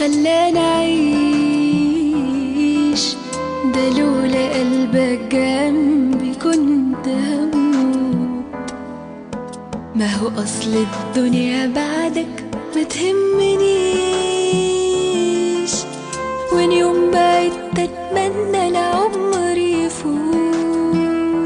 خلاني أعيش ده لولا قلبك جنبي كنت هموت ما هو أصل الدنيا بعدك ما تهمنيش وين يوم بعدت أتمنى العمر يفوت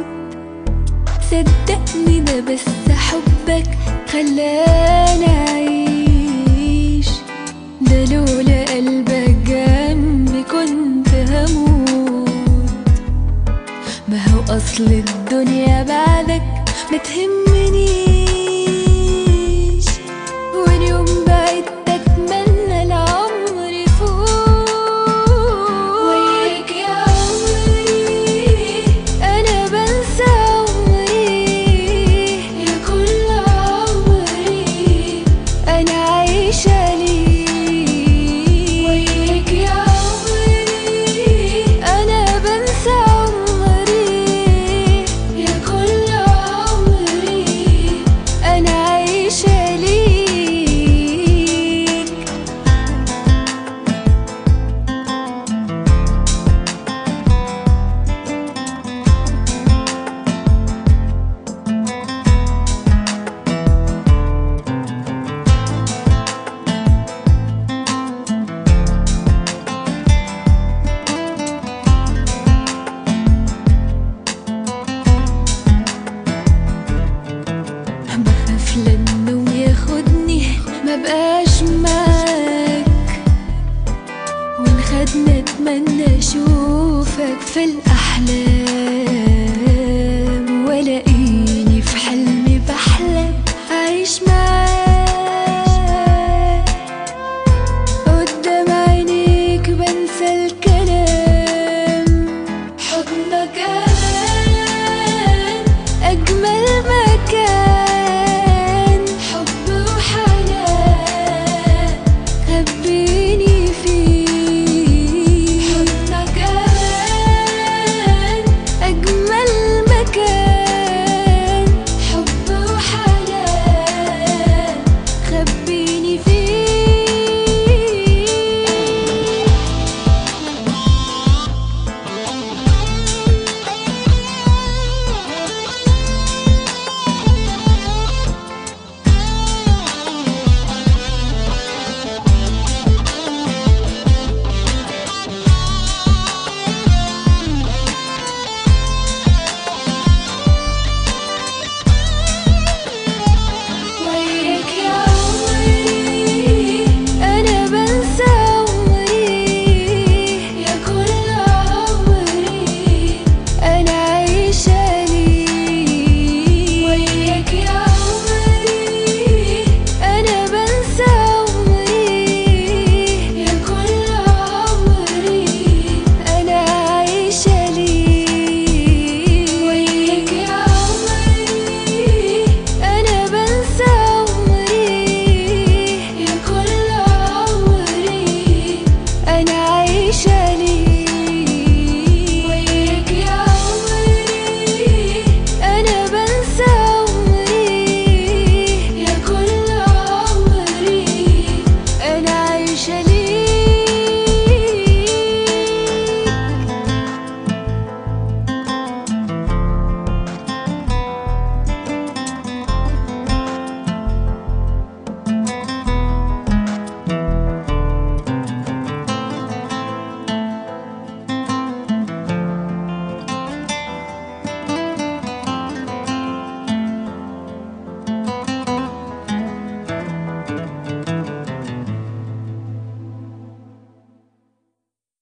صدقني ده بس حبك خلاني أعيش ده لولا قلبك جنبي كنت هموت ما هو أصل الدنيا بعدك ما تهمنيش واليوم بعدت أتمنى العمر يفوت وياك يا عمري أنا بنسى عمري يا كل عمري أنا عايشة ليك وياك يا عمري أنا بنسى عمري يا كل عمري أنا عايشة ليك بخاف لانه ياخدني ما بقاش معاك وان خدنا اتمنى اشوفك في الاحلام والاقيني في حلمي بحلم اعيش معاك